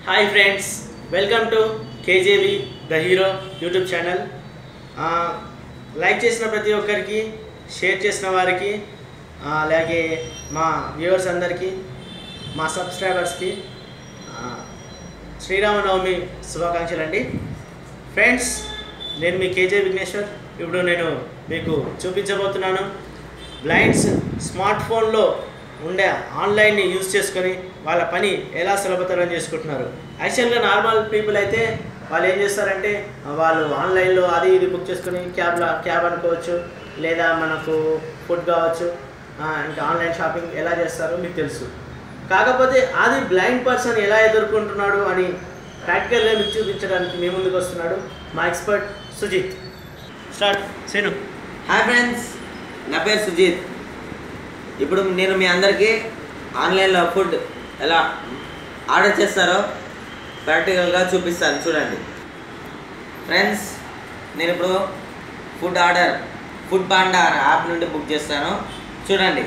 hi friends welcome to KJV the hero YouTube channel like చేసిన ప్రతి ఒక్కరికి share చేసిన వారికి ఆ, అలాగే మా వ్యూవర్స్ అందరికీ మా సబ్స్క్రైబర్స్కి ఆ, శ్రీరామనవమి శుభాకాంక్షలు అండి ఫ్రెండ్స్ నేను మీ కేజే విఘ్నేశ్వర్ ఇప్పుడు నేను మీకు చూపించబోతున్నాను బ్లైండ్స్ స్మార్ట్ ఫోన్లో ఉండే ఆన్లైన్ని యూజ్ చేసుకొని వాళ్ళ పని ఎలా సులభతరం చేసుకుంటున్నారు యాక్చువల్గా నార్మల్ పీపుల్ అయితే వాళ్ళు ఏం చేస్తారంటే వాళ్ళు ఆన్లైన్లో అది ఇది బుక్ చేసుకొని క్యాబ్లో క్యాబ్ అనుకోవచ్చు లేదా మనకు ఫుడ్ కావచ్చు ఆ, ఇంకా ఆన్లైన్ షాపింగ్ ఎలా చేస్తారో మీకు తెలుసు కాకపోతే అది బ్లైండ్ పర్సన్ ఎలా ఎదుర్కొంటున్నాడు అని ప్రాక్టికల్గా మీకు చూపించడానికి మీ ముందుకు వస్తున్నాడు మా ఎక్స్పర్ట్ సుజిత్ స్టార్ట్ సేను హాయ్ ఫ్రెండ్స్ నా పేరు సుజిత్ ఇప్పుడు నేను మీ అందరికీ ఆన్లైన్లో ఫుడ్ ఎలా ఆర్డర్ చేస్తారో ప్రాక్టికల్గా చూపిస్తాను చూడండి ఫ్రెండ్స్ నేను ఇప్పుడు ఫుడ్ ఆర్డర్ ఫుడ్ పాండా అనే యాప్ నుండి బుక్ చేస్తాను చూడండి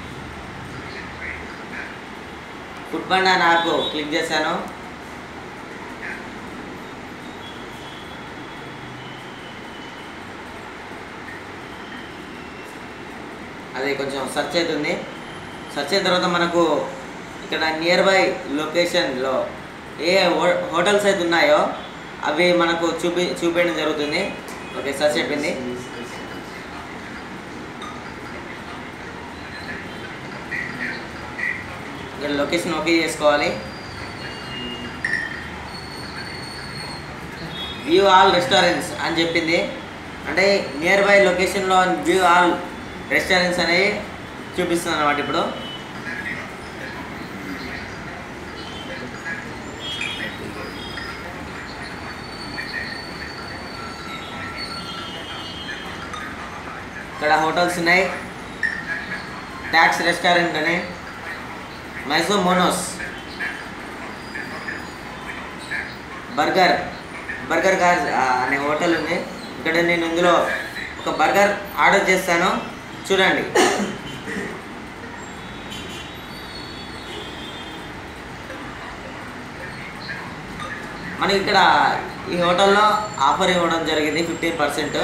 ఫుడ్ పాండా అనే యాప్ క్లిక్ చేశాను అది కొంచెం సెర్చ్ అవుతుంది సెర్చ్ అయిన తర్వాత మనకు ఇక్కడ నియర్ బై లొకేషన్లో ఏ హో- హోటల్స్ అయితే ఉన్నాయో అవి మనకు చూపి చూపించడం జరుగుతుంది ఓకే సెర్చ్ అయిపోయింది ఇక్కడ లొకేషన్ ఓకే చేసుకోవాలి వ్యూ ఆల్ రెస్టారెంట్స్ అని చెప్పింది అంటే నియర్ బై లొకేషన్లో వ్యూ ఆల్ రెస్టారెంట్స్ అనేవి చూపిస్తుంది అనమాట ఇప్పుడు ఇక్కడ హోటల్స్ ఉన్నాయి ట్యాక్స్ రెస్టారెంట్ అని మైసూ మోనోస్ బర్గర్ బర్గర్ కార్ అనే హోటల్ ఉంది ఇక్కడ నేను ఇందులో ఒక బర్గర్ ఆర్డర్ చేస్తాను చూడండి మనకి ఇక్కడ ఈ హోటల్లో ఆఫర్ ఇవ్వడం జరిగింది ఫిఫ్టీన్ పర్సెంట్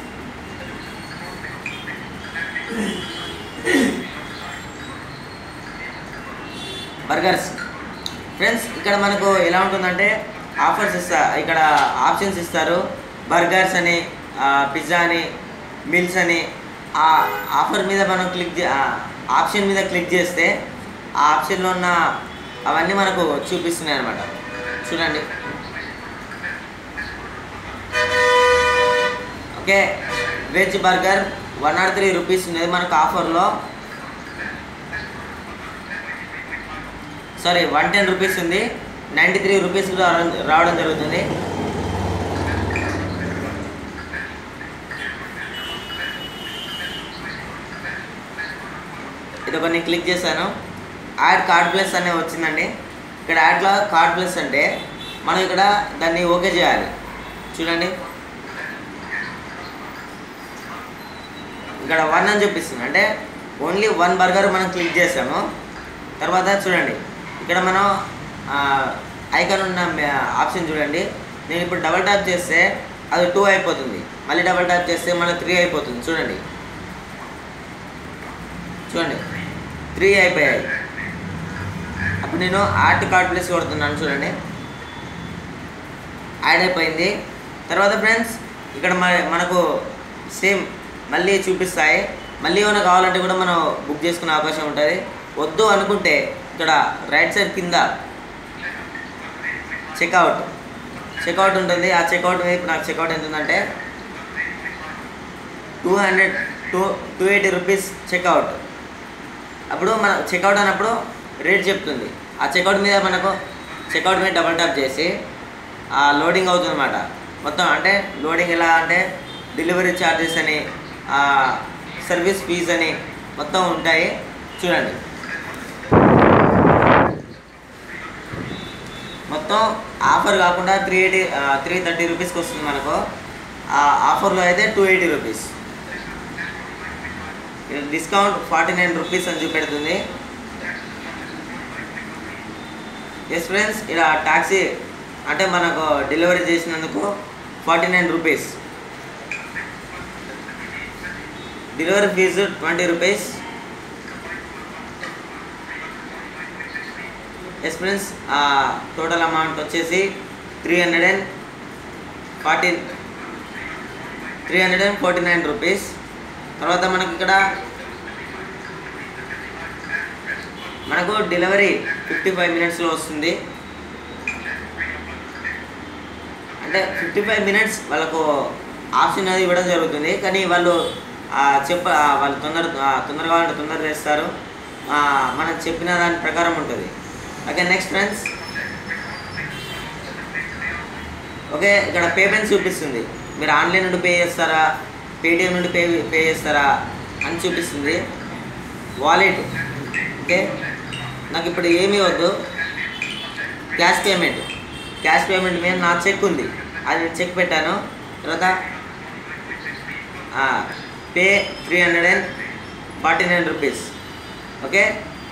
బర్గర్స్ ఫ్రెండ్స్ ఇక్కడ మనకు ఎలా ఉంటుందంటే ఆఫర్స్ ఇస్తా ఇక్కడ ఆప్షన్స్ ఇస్తారు బర్గర్స్ అని పిజ్జా అని మిల్స్ అని ఆ ఆఫర్ మీద మనం క్లిక్ చే- ఆ ఆప్షన్ మీద క్లిక్ చేస్తే ఆ ఆప్షన్లో ఉన్న అవన్నీ మనకు చూపిస్తున్నాయి అనమాట చూడండి okay veg burger one nought three rupees ఉన్నది మనకు ఆఫర్లో సారీ వన్ టెన్ రూపీస్ ఉంది నైంటీ త్రీ రూపీస్ రావడం జరుగుతుంది ఇది ఒక నేను క్లిక్ చేశాను యాడ్ కార్డ్ ప్లస్ అనే వచ్చిందండి ఇక్కడ యాడ్లో కార్డ్ ప్లస్ అంటే మనం ఇక్కడ దాన్ని ఓకే చేయాలి చూడండి ఇక్కడ వన్ అని చూపిస్తుంది అంటే ఓన్లీ వన్ బర్గర్ మనం క్లిక్ చేసాము తర్వాత చూడండి ఇక్కడ మనం ఐకాన్ ఉన్న ఆప్షన్ చూడండి నేను ఇప్పుడు డబల్ ట్యాప్ చేస్తే అది టూ అయిపోతుంది మళ్ళీ డబల్ ట్యాప్ చేస్తే మళ్ళీ త్రీ అయిపోతుంది చూడండి చూడండి త్రీ అయిపోయాయి అప్పుడు నేను ఆర్ట్ కార్డ్ ప్లేస్ కొడుతున్నాను చూడండి యాడ్ అయిపోయింది తర్వాత ఫ్రెండ్స్ ఇక్కడ మన మనకు సేమ్ మళ్ళీ చూపిస్తాయి మళ్ళీ ఏమైనా కావాలంటే కూడా మనం బుక్ చేసుకునే అవకాశం ఉంటుంది వద్దు అనుకుంటే ఇక్కడ రైట్ సైడ్ కింద చెక్అవుట్ చెక్అవుట్ ఉంటుంది ఆ చెక్అవుట్ వైపు నాకు చెక్అవుట్ ఎంత ఉందంటే two hundred two two eighty rupees checkout అప్పుడు మన చెక్అవుట్ అన్నప్పుడు రేట్ చెప్తుంది ఆ చెక్అవుట్ మీద మనకు చెక్అవుట్ మీద డబల్ ట్యాప్ చేసి ఆ లోడింగ్ అవుతుంది అనమాట మొత్తం అంటే లోడింగ్ ఎలా అంటే డెలివరీ ఛార్జెస్ అని ఆ సర్వీస్ ఫీజ్ అని మొత్తం ఉంటాయి చూడండి మొత్తం ఆఫర్ కాకుండా త్రీ ఎయిటీ త్రీ థర్టీ రూపీస్కి వస్తుంది మనకు ఆ ఆఫర్లో అయితే two eighty rupees discount forty nine rupees అని చూపెడుతుంది ఎస్ ఫ్రెండ్స్ ఇలా ట్యాక్సీ అంటే మనకు డెలివరీ చేసినందుకు forty nine rupees delivery fees twenty rupees yes friends total amount వచ్చేసి three hundred and forty three hundred and forty nine rupees తర్వాత మనకి ఇక్కడ మనకు డెలివరీ ఫిఫ్టీ ఫైవ్ మినిట్స్లో వస్తుంది అంటే ఫిఫ్టీ ఫైవ్ మినిట్స్ వాళ్ళకు ఆప్షన్ అది ఇవ్వడం జరుగుతుంది కానీ వాళ్ళు ఆ, చెప్ప ఆ, వాళ్ళు తొందర ఆ, తొందరగా కావాలంటే తొందరగా చేస్తారు ఆ, మనం చెప్పిన దాని ప్రకారం ఉంటుంది ఓకే నెక్స్ట్ ఫ్రెండ్స్ ఓకే ఇక్కడ పేమెంట్ చూపిస్తుంది మీరు ఆన్లైన్ నుండి పే చేస్తారా పేటిఎం నుండి పే పే చేస్తారా అని చూపిస్తుంది వాలెట్ ఓకే నాకు ఇప్పుడు ఏమీ వద్దు క్యాష్ పేమెంట్ క్యాష్ పేమెంట్ మీద నా చెక్ ఉంది అది నేను చెక్ పెట్టాను తర్వాత pay three hundred and forty nine rupees okay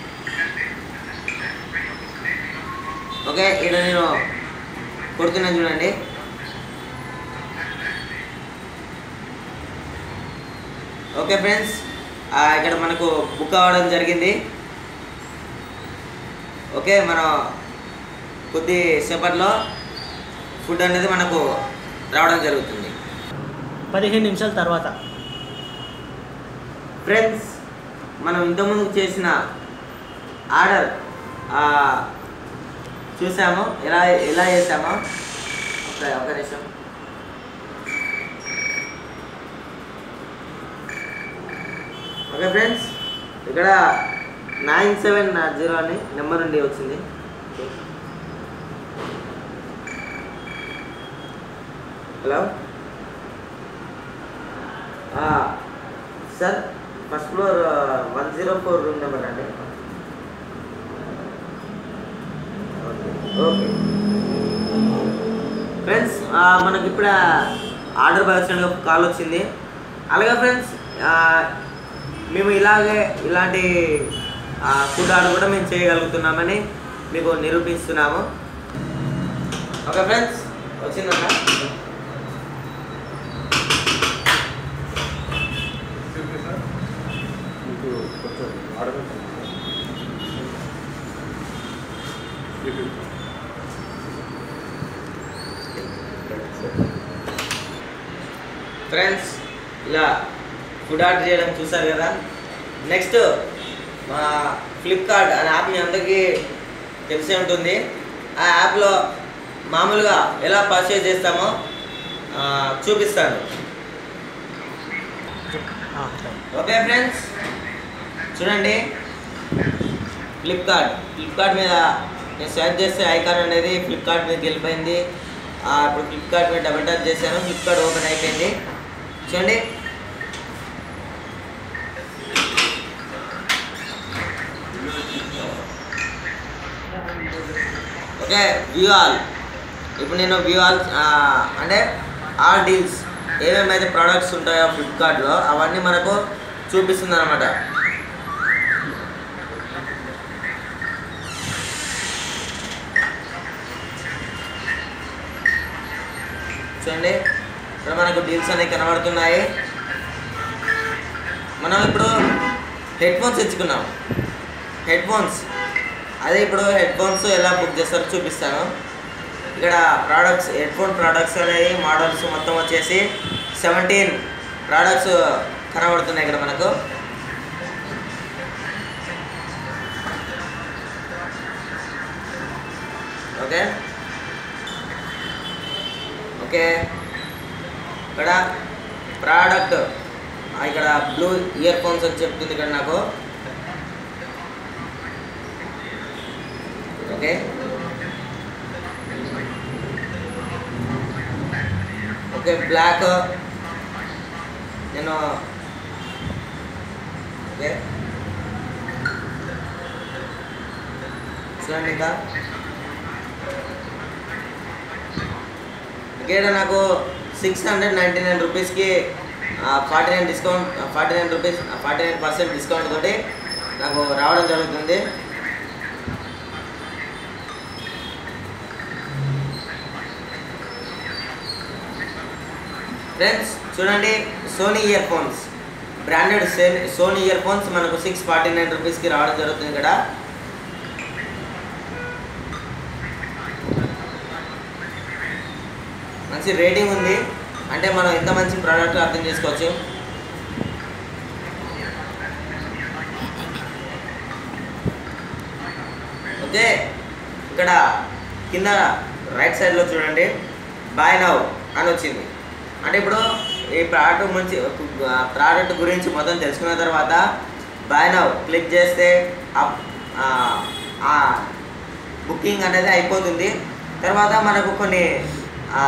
okay ఇక్కడ నేను కొడుతున్నాను చూడండి ఓకే ఫ్రెండ్స్ ఇక్కడ మనకు బుక్ అవ్వడం జరిగింది ఓకే మనం కొద్ది సేపట్లో ఫుడ్ అనేది మనకు రావడం జరుగుతుంది పదిహేను నిమిషాల తర్వాత ఫ్రెండ్స్ మనం ఇంతకుముందు చేసిన ఆర్డర్ చూసాము ఎలా ఎలా చేసామో ఒక ఒక నిమిషం ఓకే ఫ్రెండ్స్ ఇక్కడ నైన్ సెవెన్ జీరో అని నెంబర్ నుండి వచ్చింది hello sir first floor one zero four room number అండి ఓకే ఫ్రెండ్స్ మనకి ఇప్పుడు ఆర్డర్ బాయ్ వచ్చిన కాల్ వచ్చింది అలాగే ఫ్రెండ్స్ మేము ఇలాగే ఇలాంటి ఫుడ్ ఆర్డర్ కూడా మేము చేయగలుగుతున్నామని మీకు నిరూపిస్తున్నాము ఓకే ఫ్రెండ్స్ వచ్చిందన్న మీకు కొంచెం ఆర్డర్ ఫ్రెండ్స్ ఇలా ఫుడ్ ఆర్డర్ చేయడం చూసారు కదా నెక్స్ట్ మా ఫ్లిప్కార్ట్ అనే యాప్ మీ అందరికీ తెలిసే ఉంటుంది ఆ యాప్లో మామూలుగా ఎలా పర్చేజ్ చేస్తామో ఆ, చూపిస్తాను ఓకే ఫ్రెండ్స్ చూడండి ఫ్లిప్కార్ట్ ఫ్లిప్కార్ట్ మీద నేను సెర్చ్ చేస్తే ఐకాన్ అనేది ఫ్లిప్కార్ట్ మీదకి వెళ్ళిపోయింది ఆ, ఇప్పుడు ఫ్లిప్కార్ట్ మీద డబల్ ట్యాప్ చేశాను ఫ్లిప్కార్ట్ ఓపెన్ అయిపోయింది చూడండి ఓకే వ్యూ ఆల్ ఇప్పుడు నేను వ్యూ ఆల్ అంటే ఆల్ డీల్స్ ఏమేమైతే ప్రోడక్ట్స్ ఉంటాయో ఫ్లిప్కార్ట్లో అవన్నీ మనకు చూపిస్తుంది అనమాట చూడండి ఇక్కడ మనకు డీల్స్ అనేవి కనబడుతున్నాయి మనం ఇప్పుడు హెడ్ ఫోన్స్ తెచ్చుకున్నాం హెడ్ ఫోన్స్ అదే ఇప్పుడు హెడ్ ఫోన్స్ ఎలా బుక్ చేస్తారో చూపిస్తాను ఇక్కడ ప్రోడక్ట్స్ హెడ్ ఫోన్ ప్రోడక్ట్స్ అనేవి మోడల్స్ మొత్తం వచ్చేసి సెవెంటీన్ ప్రోడక్ట్స్ కనబడుతున్నాయి ఇక్కడ మనకు ఓకే ఓకే ఇక్కడ ప్రోడక్ట్ ఇక్కడ బ్లూ ఇయర్ ఫోన్స్ అని చెప్తుంది ఇక్కడ నాకు ఓకే ఓకే బ్లాక్ నేను ఓకే చూడండి ఇంకా ఇక్కడ నాకు సిక్స్ హండ్రెడ్ నైంటీ నైన్ రూపీస్కి forty nine discount forty nine rupees forty nine percent discount తోటి నాకు రావడం జరుగుతుంది ఫ్రెండ్స్ చూడండి Sony earphones branded Sony earphones మనకు సిక్స్ ఫార్టీ నైన్ రూపీస్కి రావడం జరుగుతుంది ఇక్కడ మంచి రేటింగ్ ఉంది అంటే మనం ఎంత మంచి ప్రోడక్ట్ అర్థం చేసుకోవచ్చు ఓకే ఇక్కడ కింద రైట్ సైడ్లో చూడండి బాయ్ నవ్ అని వచ్చింది అంటే ఇప్పుడు ఈ ప్రోడక్ట్ మంచి ప్రోడక్ట్ గురించి మొత్తం తెలుసుకున్న తర్వాత బాయ్ నవ్ క్లిక్ చేస్తే బుకింగ్ అనేది అయిపోతుంది తర్వాత మనకు కొన్ని ఆ,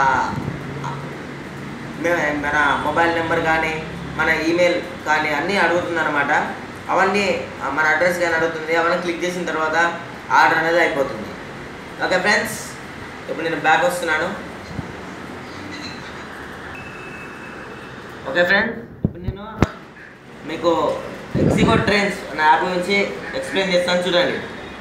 మే- మన మొబైల్ నెంబర్ కానీ మన ఈమెయిల్ కానీ అన్నీ అడుగుతుంది అనమాట అవన్నీ ఆ, మన అడ్రస్ కానీ అడుగుతుంది అవన్నీ క్లిక్ చేసిన తర్వాత ఆర్డర్ అనేది అయిపోతుంది ఓకే ఫ్రెండ్స్ ఇప్పుడు నేను బ్యాక్ వస్తున్నాను ఓకే ఫ్రెండ్స్ ఇప్పుడు నేను మీకు ఎక్సిగో ట్రైన్స్ అనే యాప్ గురించి ఎక్స్ప్లెయిన్ చేస్తాను చూడండి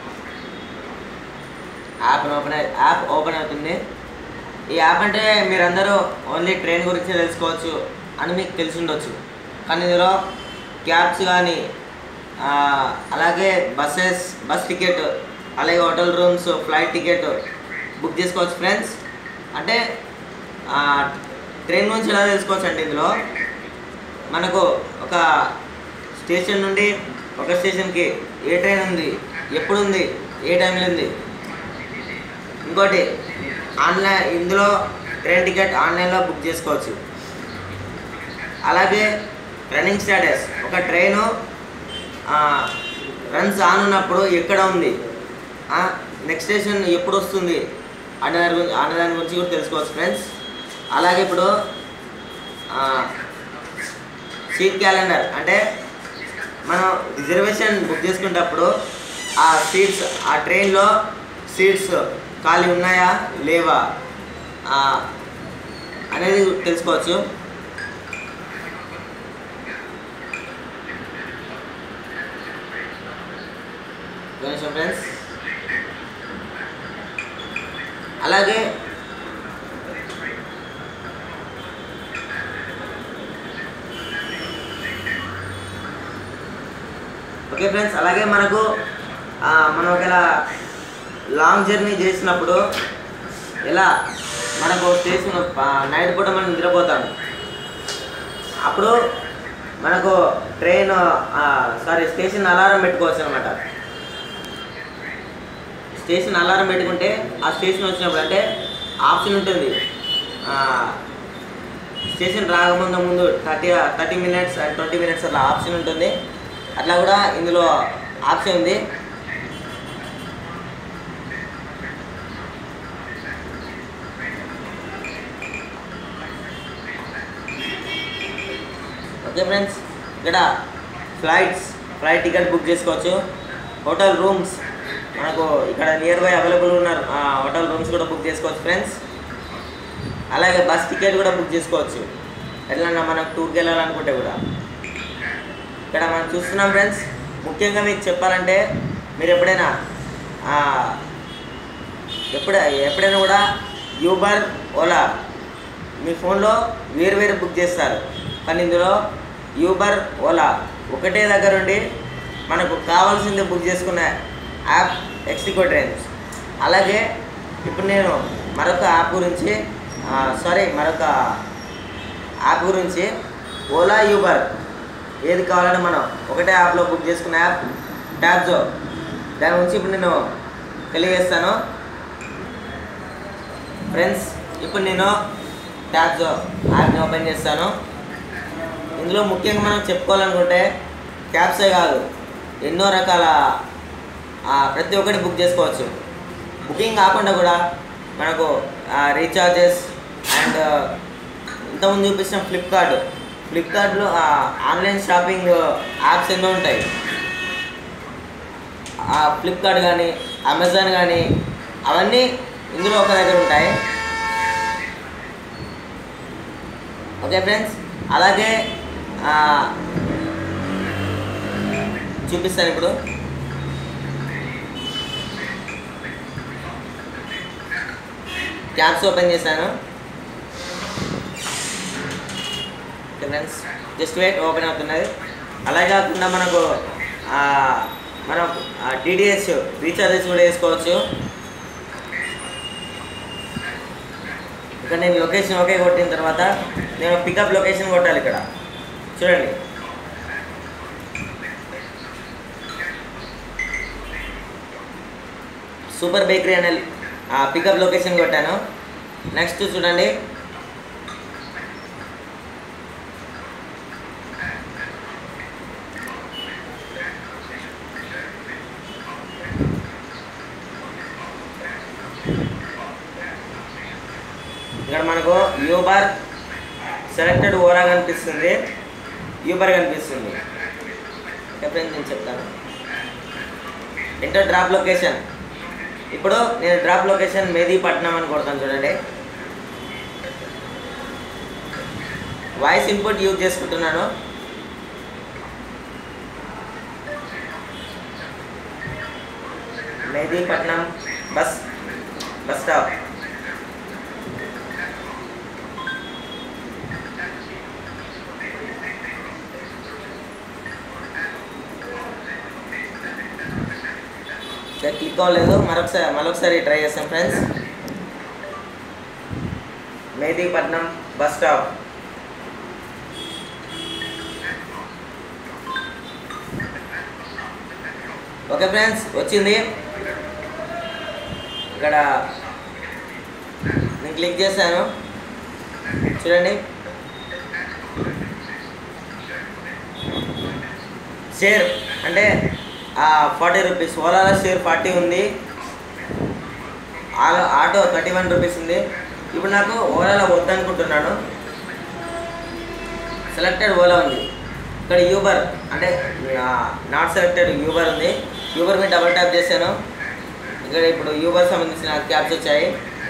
యాప్ ఓపెన్ యాప్ ఓపెన్ అవుతుంది ఈ యాప్ అంటే మీరందరూ ఓన్లీ ట్రైన్ గురించి తెలుసుకోవచ్చు అని మీకు తెలిసి ఉండొచ్చు కానీ ఇందులో క్యాబ్స్ కానీ అలాగే బస్సెస్ బస్ టికెట్ అలాగే hotel rooms flight ticket book చేసుకోవచ్చు ఫ్రెండ్స్ అంటే ఆ, ట్రైన్ గురించి ఎలా తెలుసుకోవచ్చు అంటే ఇందులో మనకు ఒక స్టేషన్ నుండి ఒక స్టేషన్కి ఏ ట్రైన్ ఉంది ఎప్పుడు ఉంది ఏ టైంలో ఉంది ఇంకోటి ఆన్లైన్ ఇందులో ట్రైన్ టికెట్ ఆన్లైన్లో బుక్ చేసుకోవచ్చు అలాగే రన్నింగ్ స్టేటస్ ఒక ట్రైను రన్స్ ఆన్ ఉన్నప్పుడు ఎక్కడ ఉంది నెక్స్ట్ స్టేషన్ ఎప్పుడు వస్తుంది అనే దాని గురించి అనే దాని గురించి కూడా తెలుసుకోవచ్చు ఫ్రెండ్స్ అలాగే ఇప్పుడు సీట్ క్యాలెండర్ అంటే మనం రిజర్వేషన్ బుక్ చేసుకునేటప్పుడు ఆ సీట్స్ ఆ ట్రైన్లో సీట్స్ ఖాళీ ఉన్నాయా లేవా ఆ, అనేది తెలుసుకోవచ్చు కొంచెం ఫ్రెండ్స్ అలాగే ఓకే ఫ్రెండ్స్ అలాగే మనకు ఆ, మనం ఒకవేళ లాంగ్ జర్నీ చేసినప్పుడు ఎలా మనకు స్టేషన్ నైట్ పూట మనం నిద్రపోతాం అప్పుడు మనకు ట్రైన్ సారీ స్టేషన్ అలారం పెట్టుకోవచ్చు అనమాట స్టేషన్ అలారం పెట్టుకుంటే ఆ స్టేషన్ వచ్చినప్పుడు అంటే ఆప్షన్ ఉంటుంది ఆ, స్టేషన్ రాకముందు ముందు thirty thirty minutes and twenty minutes అట్లా ఆప్షన్ ఉంటుంది అట్లా కూడా ఇందులో ఆప్షన్ ఉంది ఓకే ఫ్రెండ్స్ ఇక్కడ ఫ్లైట్స్ ఫ్లైట్ టికెట్ బుక్ చేసుకోవచ్చు హోటల్ రూమ్స్ మనకు ఇక్కడ నియర్ బై అవైలబుల్ ఉన్న ఆ, హోటల్ రూమ్స్ కూడా బుక్ చేసుకోవచ్చు ఫ్రెండ్స్ అలాగే బస్ టికెట్ కూడా బుక్ చేసుకోవచ్చు ఎట్లన్నా మనకు టూర్కి వెళ్ళాలనుకుంటే కూడా ఇక్కడ మనం చూస్తున్నాం ఫ్రెండ్స్ ముఖ్యంగా మీకు చెప్పాలంటే మీరు ఎప్పుడైనా ఆ, ఎప్పుడ ఎప్పుడైనా కూడా యూబర్ ఓలా మీ ఫోన్లో వేరు వేరు బుక్ చేస్తారు కానీ ఇందులో యూబర్ ఓలా ఒకటే దగ్గర ఉండి మనకు కావాల్సింది బుక్ చేసుకున్న యాప్ ఎక్సికో ట్రైన్స్ అలాగే ఇప్పుడు నేను మరొక యాప్ గురించి సారీ మరొక యాప్ గురించి ఓలా యూబర్ ఏది కావాలని మనం ఒకటే యాప్లో బుక్ చేసుకున్న యాప్ ట్యాబ్జో దాని గురించి ఇప్పుడు నేను తెలియజేస్తాను ఫ్రెండ్స్ ఇప్పుడు నేను ట్యాబ్జో యాప్ని ఓపెన్ చేస్తాను ఇందులో ముఖ్యంగా మనం చెప్పుకోవాలనుకుంటే క్యాబ్సే కాదు ఎన్నో రకాల ఆ, ప్రతి ఒక్కటి బుక్ చేసుకోవచ్చు బుకింగ్ కాకుండా కూడా మనకు రీఛార్జెస్ అండ్ ఇంతకుముందు చూపించిన ఫ్లిప్కార్ట్ ఫ్లిప్కార్ట్లో ఆన్లైన్ షాపింగ్ యాప్స్ ఎన్నో ఉంటాయి ఆ ఫ్లిప్కార్ట్ కానీ అమెజాన్ కానీ అవన్నీ ఇందులో ఒక దగ్గర ఉంటాయి ఓకే ఫ్రెండ్స్ అలాగే ఆ, చూపిస్తాను ఇప్పుడు ట్యాబ్స్ ఓపెన్ చేశాను ఫ్రెండ్స్ జస్ట్ వెయిట్ ఓపెన్ అవుతున్నది అలాగే కాకుండా మనకు ఆ, మనం డిడిఎస్ రీఛార్జెస్ కూడా వేసుకోవచ్చు ఇక్కడ నేను లొకేషన్ ఓకే కొట్టిన తర్వాత నేను పికప్ లొకేషన్ కొట్టాలి ఇక్కడ చూడండి సూపర్ బేకరీ అనే పికప్ లొకేషన్ కొట్టాను నెక్స్ట్ చూడండి ఇక్కడ మనకు యూబర్ సెలెక్టెడ్ ఓరా కనిపిస్తుంది యూబర్ కనిపిస్తుంది ఎప్పుడైనా నేను చెప్తాను ఇంటర్ డ్రాప్ లొకేషన్ ఇప్పుడు నేను డ్రాప్ లొకేషన్ మెహదీపట్నం అని కొడతాను చూడండి వాయిస్ ఇన్పుట్ యూజ్ చేసుకుంటున్నాను మెహదీపట్నం బస్ బస్ స్టాప్ ఇక్కడ క్లిక్ అవ్వలేదు మరొకసారి మరొకసారి ట్రై చేస్తాం friends Mehdipatnam bus stop okay friends వచ్చింది ఇక్కడ నేను క్లిక్ చేశాను చూడండి షేర్ అంటే ఫార్టీ రూపీస్ ఓలాలో షేర్ ఫార్టీ ఉంది ఆలో ఆటో థర్టీ వన్ రూపీస్ ఉంది ఇప్పుడు నాకు ఓలాలో వద్దనుకుంటున్నాను సెలెక్టెడ్ ఓలా ఉంది ఇక్కడ యూబర్ అంటే నాట్ సెలెక్టెడ్ యూబర్ ఉంది యూబర్ మీద డబుల్ ట్యాప్ చేశాను ఇక్కడ ఇప్పుడు యూబర్ సంబంధించిన క్యాబ్స్ వచ్చాయి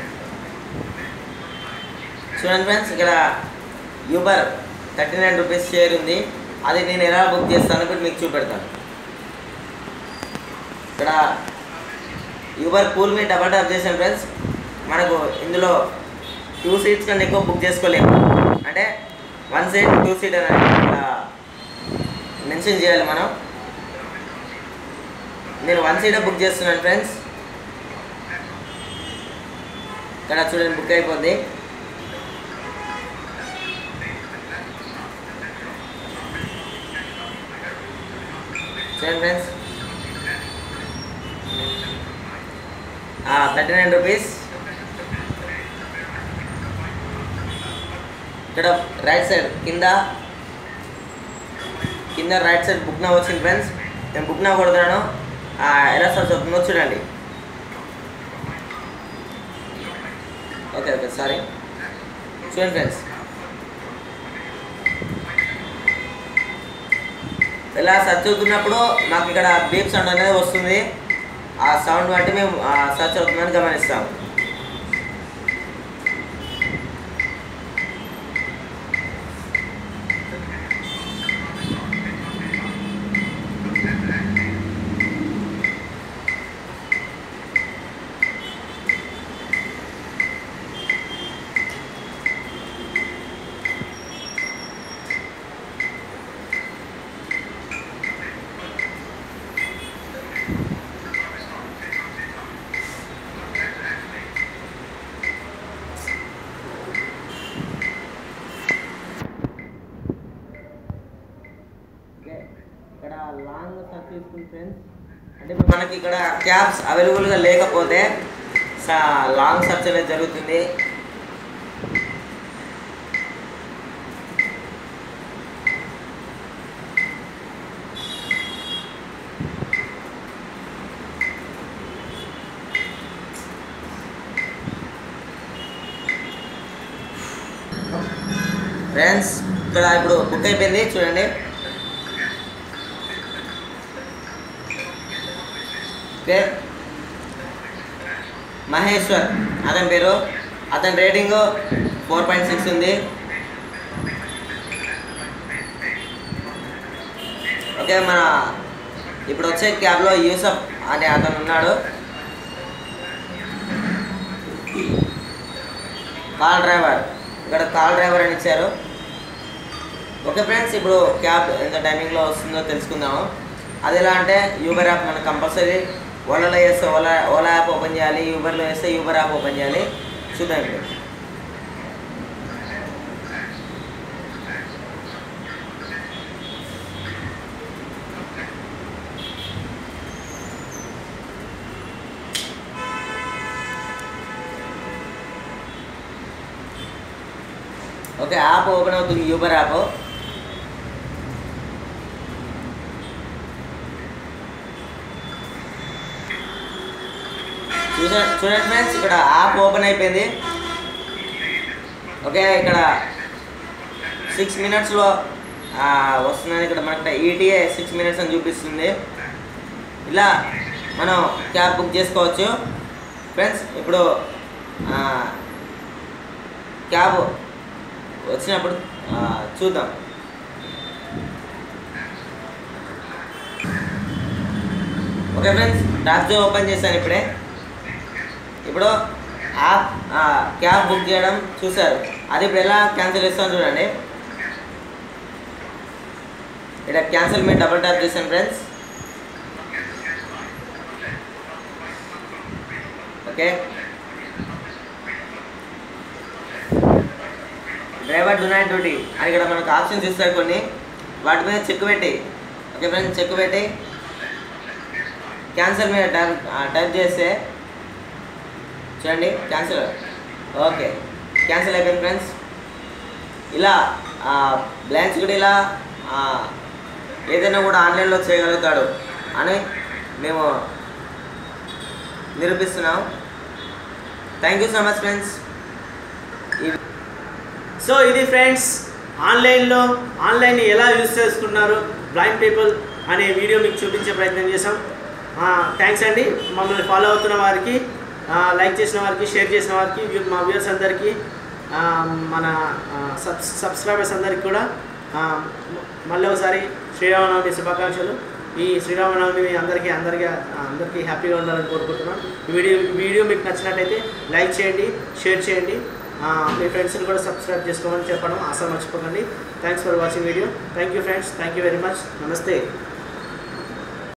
చూడండి ఫ్రెండ్స్ ఇక్కడ Uber thirty nine rupees share ఉంది అది నేను ఎలా బుక్ చేస్తాను ఇప్పుడు మీకు చూపెడతాను ఇక్కడ యూబర్ పూల్ మీద డబల్ ట్యాప్ చేసాను ఫ్రెండ్స్ మనకు ఇందులో టూ సీట్స్ కన్నా ఎక్కువ బుక్ చేసుకోలేము అంటే వన్ సీట్ టూ సీట్ అని ఇక్కడ మెన్షన్ చేయాలి మనం నేను వన్ సీటే బుక్ చేస్తున్నాను ఫ్రెండ్స్ ఇక్కడ చూడండి బుక్ అయిపోద్ది చూడండి ఫ్రెండ్స్ థర్టీ నైన్ రూపీస్ ఇక్కడ రైట్ సైడ్ కింద కింద రైట్ సైడ్ బుక్ నా వచ్చింది ఫ్రెండ్స్ నేను బుక్ నా కొడుతున్నాను ఆ, ఎలా సర్చ్ అవుతుందో చూడండి ఓకే ఓకే సారీ చూడండి ఫ్రెండ్స్ ఇలా సర్చ్ అవుతున్నప్పుడు మాకు ఇక్కడ బీప్ సౌండ్ అనేది వస్తుంది ఆ సౌండ్ బట్టి మేము సర్చ్ అవుతుందని గమనిస్తాం ఓకే ఇక్కడ లాంగ్ సర్చ్ తీసుకుని ఫ్రెండ్స్ అంటే ఇప్పుడు మనకి ఇక్కడ క్యాబ్స్ అవైలబుల్గా లేకపోతే సా- లాంగ్ సర్చ్ అనేది జరుగుతుంది ఫ్రెండ్స్ ఇక్కడ ఇప్పుడు బుక్ అయిపోయింది చూడండి ఓకే మహేశ్వర్ అతని పేరు అతని రేటింగ్ ఫోర్ పాయింట్ సిక్స్ ఉంది ఓకే మన ఇప్పుడు వచ్చే క్యాబ్లో యూసఫ్ అనే అతను ఉన్నాడు కాల్ డ్రైవర్ ఇక్కడ కాల్ డ్రైవర్ అని ఇచ్చారు ఓకే ఫ్రెండ్స్ ఇప్పుడు క్యాబ్ ఎంత టైమింగ్లో వస్తుందో తెలుసుకుందాము అది ఎలా అంటే యూబర్ యాప్ మనకు కంపల్సరీ ఓలాలో వేస్తే ఓలా ఓలా యాప్ ఓపెన్ చేయాలి యూబర్లో వేస్తే యూబర్ యాప్ ఓపెన్ చేయాలి చూద్దాం ఇప్పుడు ఓకే యాప్ ఓపెన్ అవుతుంది యూబర్ యాప్ చూసా చూడండి ఫ్రెండ్స్ ఇక్కడ యాప్ ఓపెన్ అయిపోయింది ఓకే ఇక్కడ సిక్స్ మినిట్స్లో వస్తుందని ఇక్కడ మనకి ఈటీఏ సిక్స్ మినిట్స్ అని చూపిస్తుంది ఇలా మనం క్యాబ్ బుక్ చేసుకోవచ్చు ఫ్రెండ్స్ ఇప్పుడు ఆ, క్యాబ్ వచ్చినప్పుడు ఆ, చూద్దాం ఓకే ఫ్రెండ్స్ టాక్సీ ఓపెన్ చేశాను ఇప్పుడే ఇప్పుడు యాప్ ఆ, క్యాబ్ బుక్ చేయడం చూశారు అది ఇప్పుడు ఎలా క్యాన్సిల్ చేస్తాను చూడండి ఇక్కడ క్యాన్సిల్ మీద డబుల్ ట్యాప్ చేశాను friends okay driver do not duty అని ఇక్కడ మనకు ఆప్షన్స్ ఇస్తారు కొన్ని వాటి మీద చెక్ పెట్టి ఓకే ఫ్రెండ్స్ చెక్ పెట్టి క్యాన్సిల్ మీద టైప్ టైప్ చేస్తే చూడండి క్యాన్సిల్ ఓకే క్యాన్సిల్ అయిపోయింది ఫ్రెండ్స్ ఇలా బ్లాంక్స్ కూడా ఇలా ఆ, ఏదైనా కూడా ఆన్లైన్లో చేయగలుగుతాడు అని మేము నిరూపిస్తున్నాం thank you so much friends so ఇది ఫ్రెండ్స్ ఆన్లైన్లో ఆన్లైన్ ఎలా యూజ్ చేసుకున్నారు బ్లైండ్ పీపుల్ అనే వీడియో మీకు చూపించే ప్రయత్నం చేసాం థ్యాంక్స్ అండి మమ్మల్ని ఫాలో అవుతున్న వారికి లైక్ చేసిన వారికి షేర్ చేసిన వారికి view- మా వ్యూవర్స్ అందరికీ ఆ, మన సబ్ సబ్స్క్రైబర్స్ అందరికీ కూడా ఆ, మ- మళ్ళీ ఒకసారి శ్రీరామనవమి శుభాకాంక్షలు ఈ శ్రీరామనవమి మీ అందరికీ అందరికీ అందరికీ హ్యాపీగా ఉండాలని కోరుకుంటున్నాం ఈ వీడియో ఈ వీడియో మీకు నచ్చినట్టయితే లైక్ చేయండి షేర్ చేయండి ఆ, మీ ఫ్రెండ్స్ని కూడా సబ్స్క్రైబ్ చేసుకోమని చెప్పడం అసలు మర్చిపోకండి thanks for watching video thank you friends thank you very much నమస్తే